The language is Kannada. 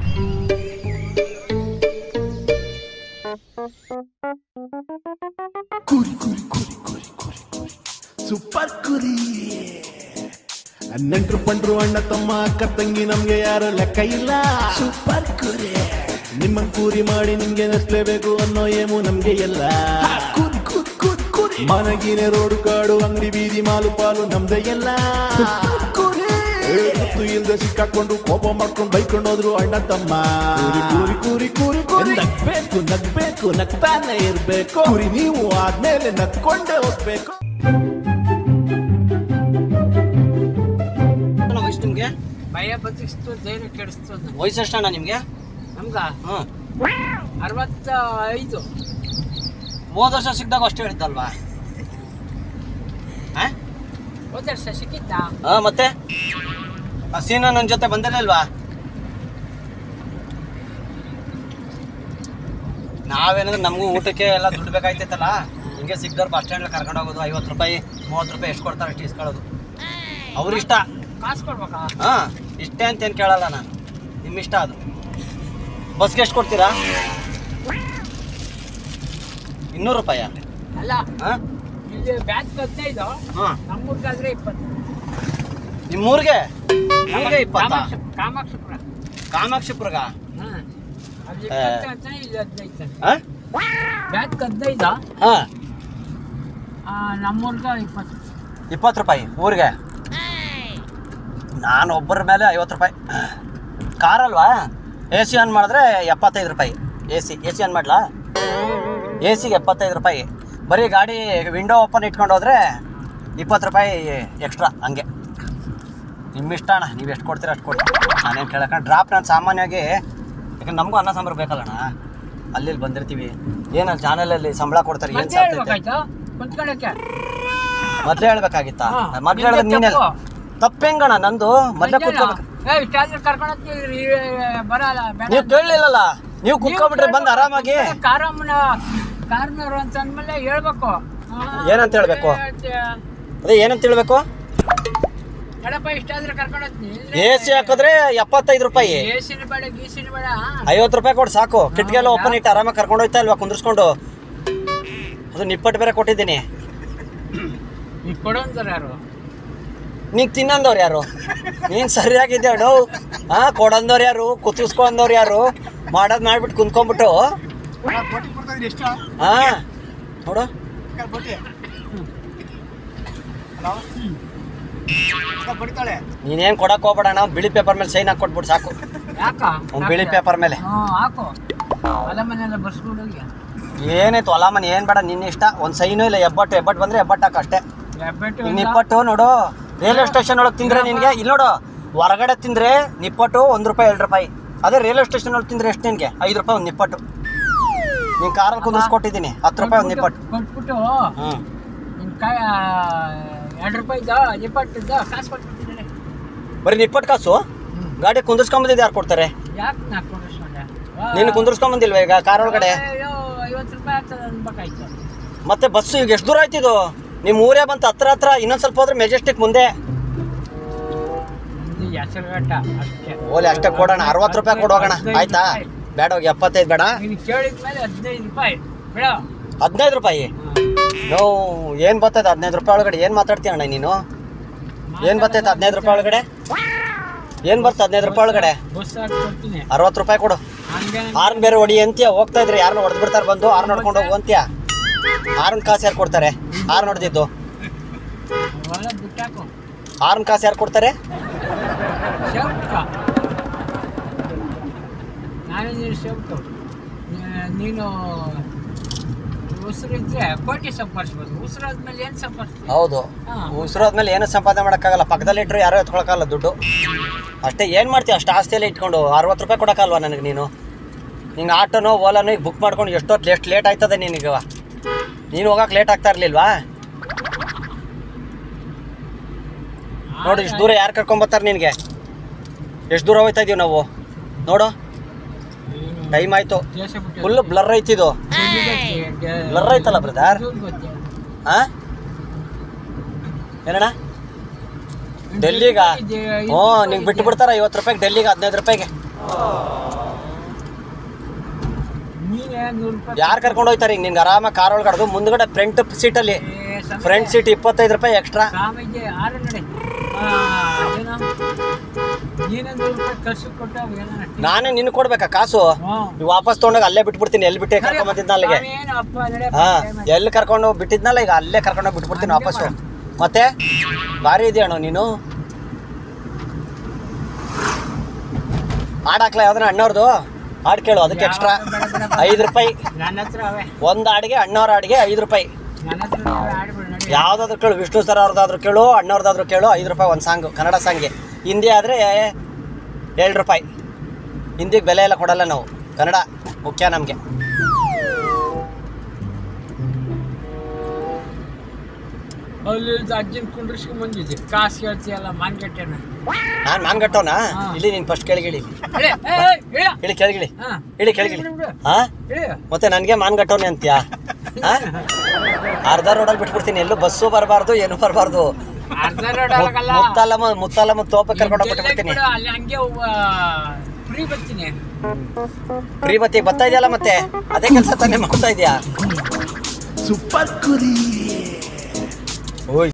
ಕುರಿ ಕುರಿ ಕುರಿ ಕುರಿ ಕುರಿ ಕುರಿ ಸೂಪರ್ ಕುರಿ ನೆಂಟ್ರು ಪಂಡ್ರು ಅಣ್ಣ ತಮ್ಮ ಅಕ್ಕ ತಂಗಿ ನಮ್ಗೆ ಯಾರು ಲೆಕ್ಕ ಇಲ್ಲ ಸೂಪರ್ ಕುರಿ ನಿಮ್ಮ ಕೂರಿ ಮಾಡಿ ನಿಮ್ಗೆ ನೆಸ್ಲೇಬೇಕು ಅನ್ನೋ ಏಮು ನಮ್ಗೆ ಎಲ್ಲ ಕುರಿ ಕುರಿ ಕುರಿ ಕುರಿ ಮನಗಿನ ರೋಡು ಕಾಡು ಅಂಗಡಿ ಬೀದಿ ಮಾಲು ಪಾಲು ನಮ್ದೇ ಎಲ್ಲ ಗೊತ್ತು ಇಲ್ದೆ ಸಿಕ್ಕಾಕೊಂಡು ಕೋಪ ಮಾಡ್ಕೊಂಡು ಬೈಕೊಂಡು ಹೋದ್ರು ಅಣ್ಣ ತಮ್ಮ ಕೂರಿ ಕೂರಿ ಕೂರಿ ಕೂರಿ ಕೂರಿ ನಗ್ಬೇಕು ನಗ್ಬೇಕು ನಗ್ತಾನೆ ಇರ್ಬೇಕು ಕುರಿ ನೀವು ಆದ್ಮೇಲೆ ನಗ್ಕೊಂಡೇ ಹೋಗ್ಬೇಕು ವಯಸ್ಸು ನಿಮ್ಗೆ ಭಯ ಬದುಕಿಸ್ತು ಧೈರ್ಯ ಕೆಡಿಸ್ತು ಅಂತ. ವಯಸ್ಸು ಎಷ್ಟಣ್ಣ ನಿಮ್ಗೆ ನಮ್ಗ ಹ್ಮ್ ಅರವತ್ತ ಐದು ಹೋದ ವರ್ಷ ಸಿಕ್ಕಿದಾಗ ಅಷ್ಟೇ ಹೇಳಿದ್ದಲ್ವಾ ಆ? ಹೋದ ವರ್ಷ ಸಿಕ್ಕಿದ್ದ ಹಾ ಮತ್ತೆ ಆ ಸೀನ ನನ್ನ ಜೊತೆ ಬಂದಿರಲಿಲ್ವಾ ನಾವೇನಂದ್ರೆ ನಮಗೂ ಊಟಕ್ಕೆ ಎಲ್ಲ ದುಡ್ಡು ಬೇಕಾಯ್ತೈತಲ್ಲ ಹಿಂಗೆ ಸಿಕ್ದವ್ರು ಬಸ್ ಸ್ಟ್ಯಾಂಡ್ ಕರ್ಕೊಂಡು ಹೋಗೋದು ಐವತ್ತು ರೂಪಾಯಿ ಮೂವತ್ತು ರೂಪಾಯಿ ಎಷ್ಟು ಕೊಡ್ತಾರೆ ಅಷ್ಟು ಇಸ್ಕೊಳ್ಳೋದು ಅವ್ರ ಇಷ್ಟ ಕಾಸು ಕೊಡ್ಬೇಕಾ ಹಾ ಇಷ್ಟೇ ಅಂತ ಏನು ಕೇಳಲ್ಲ ನಾನು ನಿಮ್ಮ ಇಷ್ಟ ಅದು ಬಸ್ಗೆ ಎಷ್ಟು ಕೊಡ್ತೀರಾ ಇನ್ನೂರು ರೂಪಾಯ ಅಲ್ಲ ಹಾ ಇಲ್ಲಿ ಬ್ಯಾಚ್ ಹದಿನೈದು ಹಾಂ ನಮ್ಮೂರ್ಗಾದ್ರೆ ಇಪ್ಪತ್ತು ನಿಮ್ಮೂರಿಗೆ ಊರಿಗೆ ಇಪ್ಪತ್ತ ಕಾಮಾಕ್ಷ ಕಾಮಾಕ್ಷಪುರ ಕಾಮಾಕ್ಷಿಪುರಗ ಹಾಂ ಅಲ್ಲಿ ಏ. ಇಪ್ಪತ್ತು ಅಂತ ಇಲ್ಲಿ ಹದಿನೈದು ತಾನೆ ಹಾ ಬ್ಯಾಚ್ ಹದಿನೈದು ಹಾ ನಮ್ಮೂರ್ಗ ಇಪ್ಪತ್ತು ಇಪ್ಪತ್ತು ರೂಪಾಯಿ ಊರಿಗೆ ನಾನು ಒಬ್ಬರ ಮೇಲೆ ಐವತ್ತು ರೂಪಾಯಿ ಕಾರ್ ಅಲ್ವಾ ಎ ಸಿ ಆನ್ ಮಾಡಿದ್ರೆ ಎಪ್ಪತ್ತೈದು ರೂಪಾಯಿ A C A C on ಮಾಡ್ಲಾ ಎ ಸಿಗೆ ಎಪ್ಪತ್ತೈದು ರೂಪಾಯಿ ಬರೀ ಗಾಡಿ ವಿಂಡೋ ಓಪನ್ ಇಟ್ಕೊಂಡು ಹೋದ್ರೆ ಇಪ್ಪತ್ತು ರೂಪಾಯಿ ಎಕ್ಸ್ಟ್ರಾ ಹಂಗೆ ನಿಮ್ಮ ಇಷ್ಟ ಅಣ್ಣ ನೀವು ಎಷ್ಟು ಕೊಡ್ತೀರ ಅಷ್ಟು ಕೊಡಿ ನಾನೇನು ಕೇಳಕ್ಕೆ ಡ್ರಾಪ್ ನಾನು ಸಾಮಾನ್ಯವಾಗಿ ಯಾಕಂದ್ರೆ ನಮಗೂ ಅನ್ನ ಸಾಂಬಾರು ಬೇಕಲ್ಲಣ್ಣ ಅಲ್ಲಿ ಇಲ್ಲಿ ಬಂದಿರ್ತೀವಿ ಏನು ಚಾನಲಲ್ಲಿ ಸಂಬಳ ಕೊಡ್ತಾರೆ ಏನು ಮತ್ತೆ ಸಾಧ್ಯ ಹೇಳ್ಬೇಕಾಯ್ತು ಕುಂತ್ಕೊಳಕ್ಕೆ ಮೊದ್ಲೇ ಹೇಳ್ಬೇಕಾಗಿತ್ತಾ ಹಾ, ಮೊದ್ಲು ನಿಂದೆ ಹೇಳಿದ್ರೆ ನೀನೆ ತಪ್ಪು. ತಪ್ಪೆಂಗಣ ನಂದು ಮೊದ್ಲೇ ಕೂತ್ಕೋಬೇಕು ಏ ಇಷ್ಟಾದ್ರೂ ಕರ್ಕೊಂಡು ಹೋಗ್ತಿದ್ರಿ ಬರಲ್ಲ ಬೇಡ ನೀವು ಕೇಳಲಿಲ್ಲಲ್ಲ ನೀವು ಕುತ್ಕೊಬಿಟ್ರೆ ಬಂದು ಆರಾಮಾಗಿ ಕಾರಮ್ಮನ ಕಾರ್ನವ್ರು ಅಂತ ಅಂದ್ಮೇಲೆ ಹೇಳ್ಬೇಕು ಹಾ. ಏನಂತ ಹೇಳ್ಬೇಕು? ಅದೇ ಏನಂತ ಹೇಳ್ಬೇಕು ಎಡಪ್ಪ ಇಷ್ಟಾದ್ರೆ ಕರ್ಕೊಂಡು ಹೋಗ್ತೀನಿ ಎ ಸಿ ಹಾಕಿದ್ರೆ ಎಪ್ಪತ್ತೈದು ರೂಪಾಯಿ ಎಸಿನ ಬೇಡ ಗೀಸಿನ ಬೇಡ ಐವತ್ತು ರೂಪಾಯಿ ಕೊಡು ಸಾಕು ಕಿಟ್ಗೆಲ್ಲ ಓಪನ್ ಇಟ್ಟು ಆರಾಮಾಗಿ ಕರ್ಕೊಂಡು ಹೋಯ್ತಾ ಇಲ್ವಾ ಕುಂದ್ರಿಸ್ಕೊಂಡು ಅದು ನಿಪ್ಪಟ್ಟು ಬೇರೆ ಕೊಟ್ಟಿದ್ದೀನಿ ಈಗ ಕೊಡೋಂತಾರ ಯಾರು ನೀಗ್ ತಿನ್ನಂದವ್ರು ಯಾರು ನೀನ್ ಸರಿಯಾಗಿದ್ದೆ ಅಣ್ಣ ಹಾ ಕೊಡಂದವ್ರು ಯಾರು ಕುತ್ತಿಸ್ಕೊಂಡವ್ರು ಯಾರು ಮಾಡೋದ್ ಮಾಡ್ಬಿಟ್ಟು ಕುಂತ್ಕೊಂಡ್ಬಿಟ್ಟು ಹಾ ನೋಡು ನೀನೇನ್ ಕೊಡಕ್ ಹೋಗ್ಬೇಡ ನಾವು ಬಿಳಿ ಪೇಪರ್ ಮೇಲೆ ಸೈನ್ ಹಾಕಿ ಕೊಟ್ಬಿಟ್ಟು ಸಾಕು ಯಾಕ ಒಂದ್ ಬಿಳಿ ಪೇಪರ್ ಮೇಲೆ ಹ್ಞೂ ಹಾಕು ಹೊಲ ಮನೆಯೆಲ್ಲ ಬರ್ಸ್ಕೊಂಡು ಹೋಗಿ ಏನಾಯ್ತು ಹೊಲ ಮನೆ ಏನ್ ಬೇಡ ನಿನ್ನ ಇಷ್ಟ ಒಂದ್ ಸೈನು ಇಲ್ಲ ಎಬ್ಬಟ್ಟು ಎಬ್ಬಟ್ಟು ಬಂದ್ರೆ ಎಬ್ಬಟ್ಟು ಹಾಕು ಅಷ್ಟೇ ಹೆಬ್ಬೆಟ್ಟು ಈಗ ಇಲ್ಲ. ನಿಪ್ಪಟ್ಟು ನೋಡು ರೈಲ್ವೆ ಸ್ಟೇಷನ್ ಒಳಗೆ ತಿಂದ್ರೆ ನಿನ್ಗೆ ಇಲ್ಲಿ ನೋಡು ಹೊರಗಡೆ ತಿಂದ್ರೆ ನಿಪ್ಪಟ್ಟು ಒಂದ್ ರೂಪಾಯಿ ಎರಡು ರೂಪಾಯಿ ಅದೇ ರೈಲ್ವೆ ಸ್ಟೇಷನ್ ಒಳಗೆ ತಿಂದ್ರೆ ಎಷ್ಟು ನಿನ್ಗೆ ಐದು ರೂಪಾಯಿ ಒಂದು ನಿಪ್ಪಟ್ಟು ನೀನ್ ಕಾರಲ್ಲಿ ಕುಂದಿಸ್ಕೊಟ್ಟಿದ್ದೀನಿ ಹತ್ತು ರೂಪಾಯಿ ಒಂದು ನಿಪ್ಪಟ್ಟು ಕೊಟ್ಬಿಟ್ಟು ಹ್ಮ್ ನಿನ್ ಕಾಯ ಎರಡು ರೂಪಾಯಿದ ನಿಪ್ಪಟ್ಟಿದ್ದ ಕಾಸು ಕೊಟ್ಬಿಟ್ಟಿದ್ದಾರೆ ಬರೀ ನಿಪ್ಪಟ್ಟು ಕಾಸು ಗಾಡಿ ಕುಂದಿರ್ಸ್ಕೊಂಬಂದಿದ್ದು ಯಾರು ಕೊಡ್ತಾರೆ ಯಾಕೆ ನಾ ಕೊಂಡಿಸ್ಕೊಂಡೆ ನೀನು ಕುಂದಿರ್ಸ್ಕೊಂಬಂದಿಲ್ವಾ ಈಗ ಕಾರ್ ಒಳಗಡೆ ಅಯ್ಯೋ ಐವತ್ತು ರೂಪಾಯಿ ಆಗ್ತದೆ ಅನ್ಬೇಕಾಯ್ತು ಮತ್ತೆ ಬಸ್ ಈಗ ಎಷ್ಟು ದೂರ ಆಯ್ತಿದು ನಿಮ್ಮ ಊರೇ ಬಂತು ಹತ್ರ ಹತ್ರ ಇನ್ನೊಂದ್ ಸ್ವಲ್ಪ ಹೋದ್ರೆ ಮೆಜೆಸ್ಟಿಕ್ ಮುಂದೆ ಇದು ಹೆಸರುಘಟ್ಟ ಅಷ್ಟೇ ಓಲಿ ಅಷ್ಟೇ ಕೊಡೋಣ ಅರವತ್ತು ರೂಪಾಯಿ ಕೊಡು ಹೋಗೋಣ ಆಯ್ತಾ ಬೇಡ ಹೋಗಿ ಎಪ್ಪತ್ತೈದು ಬೇಡ ನೀನು ಕೇಳಿದ ಮೇಲೆ ಹದಿನೈದು ರೂಪಾಯಿ ಬೇಡ ಹದಿನೈದು ರೂಪಾಯಿ ನೋ ಏನು ಬರ್ತೈತೆ ಹದಿನೈದು ರೂಪಾಯಿ ಒಳಗಡೆ ಏನು ಮಾತಾಡ್ತೀಯ ಅಣ್ಣ ನೀನು ಏನು ಬರ್ತೈತೆ ಹದಿನೈದು ರೂಪಾಯಿ ಒಳಗಡೆ ಏನು ಬರ್ತದೆ ಹದಿನೈದು ರೂಪಾಯಿ ಒಳಗಡೆ ಬಸ್ ಹಾಕಿ ಕೊಡ್ತೀನಿ ಅರವತ್ತು ರೂಪಾಯಿ ಕೊಡು ಹಂಗೆ ಆರ್ನ್ ಬೇರೆ ಹೊಡಿ ಅಂತೀಯ ಹೋಗ್ತಾ ಇದ್ರೆ ಯಾರನ್ನ ಹೊಡೆದು ಬಿಡ್ತಾರೆ ಬಂದು ಆರ್ನ್ ಹೊಡ್ಕೊಂಡು ಹೋಗು ಅಂತೀಯ ಆರ್ನ್ ಕಾಸು ಯಾರು ಕೊಡ್ತಾರೆ ಆರ್ನ್ ಹೊಡೆದಿದ್ದು ಹೊಲ ಬಿಟ್ಟಾಕು ಆರ್ನ್ ಕಾಸು ಯಾರು ಕೊಡ್ತಾರೆ ಸೇವ್ಕ ನಾನೇ ನೀನು ಸೇವ್ತು ನೀನು ಉಸಿರು ಇದ್ರೆ ಕೋಟಿ ಸಂಪಾದಿಸ್ಬೋದು ಉಸಿರಾದ್ಮೇಲೆ ಏನು ಸಂಪಾದಿಸ್ತೀವಿ ಹೌದು ಹಾ. ಉಸಿರೋದ್ಮೇಲೆ ಏನು ಸಂಪಾದನೆ ಮಾಡೋಕ್ಕಾಗಲ್ಲ ಪಕ್ಕದಲ್ಲಿ ಇಟ್ಟರು ಯಾರೋ ಎತ್ಕೊಳಕ್ಕಾಗಲ್ಲ ದುಡ್ಡು ಅಷ್ಟೇ ಏನು ಮಾಡ್ತೀಯ ಅಷ್ಟು ಆಸ್ತಿಯಲ್ಲೇ ಇಟ್ಕೊಂಡು ಅರವತ್ತು ರೂಪಾಯಿ ಕೊಡೋಕ್ಕಲ್ವಾ ನನಗೆ ನೀನು ನಿಂಗೆ ಆಟೋನೋ ಓಲಾನೋ ಈಗ ಬುಕ್ ಮಾಡ್ಕೊಂಡು ಎಷ್ಟೊತ್ತು ಎಷ್ಟು ಲೇಟ್ ಆಯ್ತದೆ ನಿನಗೆ ನೀನು ಹೋಗಕ್ಕೆ ಲೇಟ್ ಆಗ್ತಾ ಇರಲಿಲ್ವಾ ನೋಡು ಇಷ್ಟು ದೂರ ಯಾರು ಕರ್ಕೊಂಬರ್ತಾರೆ ನಿನಗೆ ಎಷ್ಟು ದೂರ ಹೋಗ್ತಾ ಇದೀವಿ ನಾವು ನೋಡು ಟೈಮ್ ಆಯಿತು ದೇಶ ಬಿಟ್ಟು ಫುಲ್ ಬ್ಲರ್ ಐತಿದು ಬ್ಲರ್ ಐತಲ್ಲ ಬ್ರದರ್ ಹಾಂ ಏನಣ್ಣ ಡೆಲ್ಲಿಗ ಹ್ಞೂ ನಿಂಗೆ ಬಿಟ್ಟು ಬಿಡ್ತಾರ ಐವತ್ತು ರೂಪಾಯಿಗೆ ಡೆಲ್ಲಿಗೆ ಹದಿನೈದು ರೂಪಾಯಿಗೆ ಸಾಮಿಗೆ ನೂರು ರೂಪಾಯಿ ಯಾರು ಕರ್ಕೊಂಡು ಹೋಗ್ತಾರೆ ಈಗ ನಿನ್ಗೆ ಆರಾಮಾಗಿ ಕಾರ್ ಒಳಗಡೆ ಮುಂದ್ಗಡೆ ಫ್ರಂಟ್ ಸೀಟಲ್ಲಿ ಏ, ಸ್ವಾಮಿಗೆ- ಫ್ರಂಟ್ ಸೀಟ್ ಇಪ್ಪತ್ತೈದು ರೂಪಾಯಿ ಎಕ್ಸ್ಟ್ರಾ ಸ್ವಾಮೀಜಿ ಆರು ನಡೆ ಆ, ಅದೇನೋ ನೀನೇ ನೂರು ರೂಪಾಯಿ ಕಳ್ಸಿ ಕೊಟ್ಟು ಏನೋ ನಾನೇ ನಿನ್ ಕೊಡ್ಬೇಕಾ ಕಾಸು ಹ್ಞೂ ನೀವು ವಾಪಸ್ ತೊಗೊಂಡೋಗಿ ಅಲ್ಲೇ ಬಿಟ್ಬಿಡ್ತೀನಿ ಎಲ್ಲಿ ಬಿಟ್ಟೆ ಕರ್ಕೊಂಡ್ ಬಂದಿದ್ನ ಅಲ್ಲಿಗೆ ಸ್ವಾಮಿ ಏನು ಅಪ್ಪ ನಡೆ ಹಾ ಎಲ್ಲಿ ಕರ್ಕೊಂಡು ಬಿಟ್ಟಿದ್ನಲ್ಲ ಈಗ ಅಲ್ಲೇ ಕರ್ಕೊಂಡು ಬಿಟ್ಬಿಡ್ತೀನಿ ವಾಪಸ್ಸು ಮತ್ತೆ ಭಾರಿ ಇದೆಯಣ್ಣ ನೀನು ಹಾಡ್ ಹಾಕ್ಲಾ ಯಾವ್ದನ ಅಣ್ಣವ್ರದು ಹಾಡ್ ಕೇಳು ಅದಕ್ಕೆ ಎಕ್ಸ್ಟ್ರಾ ಐದು ರೂಪಾಯಿ ನನ್ನ ಹತ್ರ ಅವೇ ಒಂದು ಹಾಡಿಗೆ ಅಣ್ಣವ್ರ ಹಾಡಿಗೆ ಐದು ರೂಪಾಯಿ ನನ್ನ ಹತ್ರ ಅವೇ ಆಡ್ಬಿಡು ನಡಿ ಯಾವ್ದಾದ್ರು ಕೇಳು ವಿಷ್ಣು ಸರ್ ಅವ್ರದ್ದಾದ್ರು ಕೇಳು ಅಣ್ಣವ್ರದ್ದಾದ್ರು ಕೇಳು ಐದು ರೂಪಾಯಿ ಒಂದು ಸಾಂಗು ಕನ್ನಡ ಸಾಂಗ್ಗೆ ಹಿಂದಿ ಆದರೆ ಏಳು ರೂಪಾಯಿ ಹಿಂದಿಗೆ ಬೆಲೆ ಎಲ್ಲ ಕೊಡಲ್ಲ ನಾವು ಕನ್ನಡ ಮುಖ್ಯ ನಮಗೆ ಅಲ್ಲಿ ಇಲ್ದ ಅಜ್ಜನ ಕುಂಡ್ರಿಸ್ಕೊಂಡ್ ಬಂದಿದ್ದೆ ಕಾಸು ಕೇಳ್ತೀಯಲ್ಲ ಮಾನ್ಗಟ್ಟೆನ ನಾನು ಮಾನ್ಗಟ್ಟೋನಾ ಹಾ. ಇಲ್ಲಿ ನೀನು ಫಸ್ಟ್ ಕೆಳಗಿಳಿ ಇಳಿ, ಏ, ಏ, ಇಳಿ. ಇಳಿ ಕೆಳಗಿಳಿ ಹಾ. ಇಳಿ ಕೆಳಗಿಳಿ ಬಿಡು, ಬಿಡು. ಹಾ ಇಳಿ. ಮತ್ತೆ ನನಗೆ ಮಾನ್ಗಟ್ಟೋನೆ ಅಂತ್ಯಾ ಹಾ ಅರ್ಧ ರೋಡಲ್ಲಿ ಬಿಟ್ಬಿಡ್ತೀನಿ ಎಲ್ಲೂ ಬಸ್ಸು ಬರಬಾರ್ದು ಏನು ಬರಬಾರ್ದು ಅರ್ಧ ರೋಡ್ ಆಗಲ್ಲ ಮುತ್ತಲ್ಲಮ್ಮ ಮುತ್ತಲ್ಲಮ್ಮ ತೋಪ ಕರ್ಕೊಂಡು ಬಿಟ್ಬಿಡ್ತೀನಿ ಬಿಡು, ಅಲ್ಲಿ ಹಂಗೆ ಫ್ರೀ ಬರ್ತೀನಿ ಫ್ರೀ ಬತ್ತಿ ಬರ್ತಾ ಇದೆಯಲ್ಲ ಮತ್ತೆ ಅದೇ ಕೆಲಸ ತಾನೇ ಮಾಡ್ತಾ ಇದೆಯಾ ಸೂಪರ್ ಕುರಿ ಓಯ್